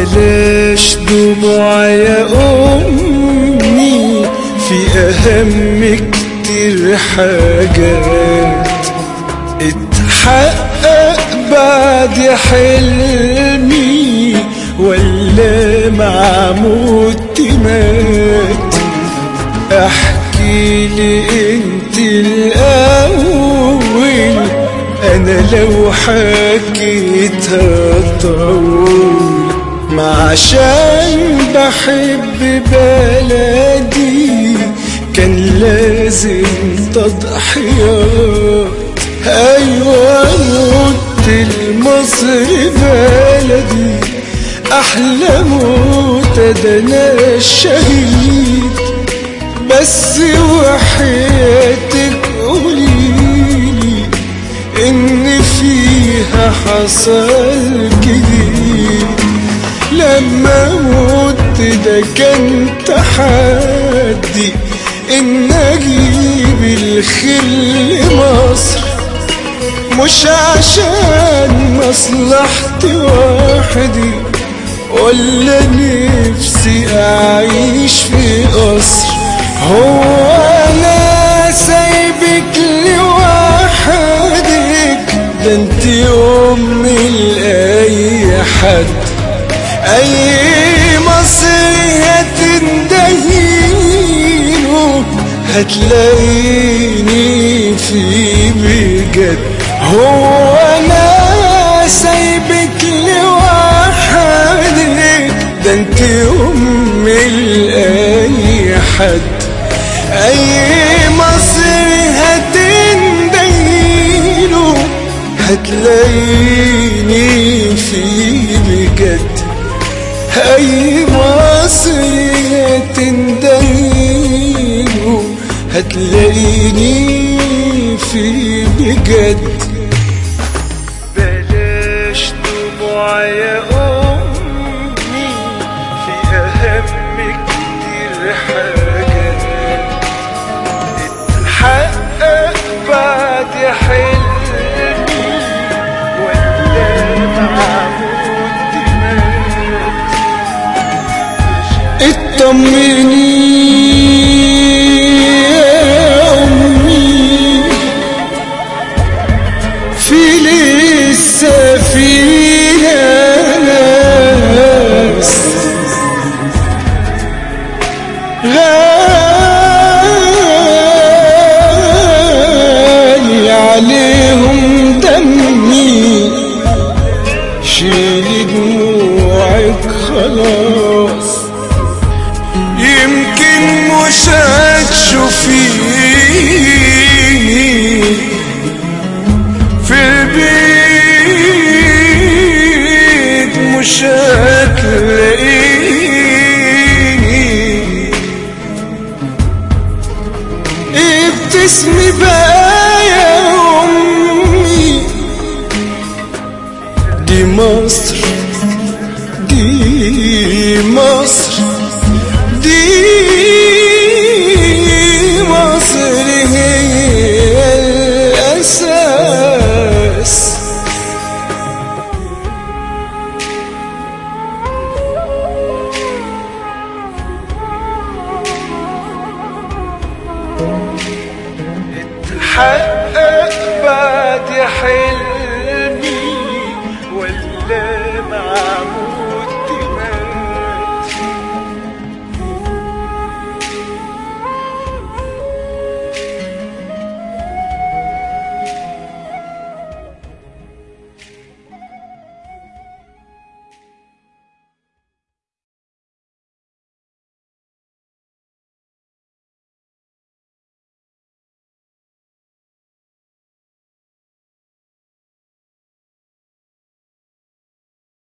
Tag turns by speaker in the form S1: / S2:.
S1: بلاش دموع يا أمي في أهم كتير حاجات اتحقق بعد حلمي ولا مع موت مات احكي لي انت الاول انا لو حكيتها طول ما عشان بحب بلدي كان لازم تضحيات ايوه موت المصر بلدي احلى موت ده انا الشهيد بس وحياتك قوليلي ان فيها حصل جديد لما موت ده كان تحدي ان اجيب الخير لمصر مش عشان مصلحتي وحدي ولا نفسي اعيش في قصر هو انا سايبك لوحدك ده انت امي لاي حد اي مصري هتندهيله هتلاقيني في بجد هو انا سايبك لوحدك ده انت امي لاي حد اي مصري هتندهيله هتلاقيني في بجد اي مصري هتندهيله هتلاقيني في بجد بلاش دموع يا أمي في أهم كتير حاجات اتحقق بعد حلمي ولا معمود مات اطمني يا أمي في لسه فينا ناس غالي عليهم دمي شيل دموعك خلاص يمكن مش هتشوفيني في البيت مش هتلاقيني ابتسمي بقى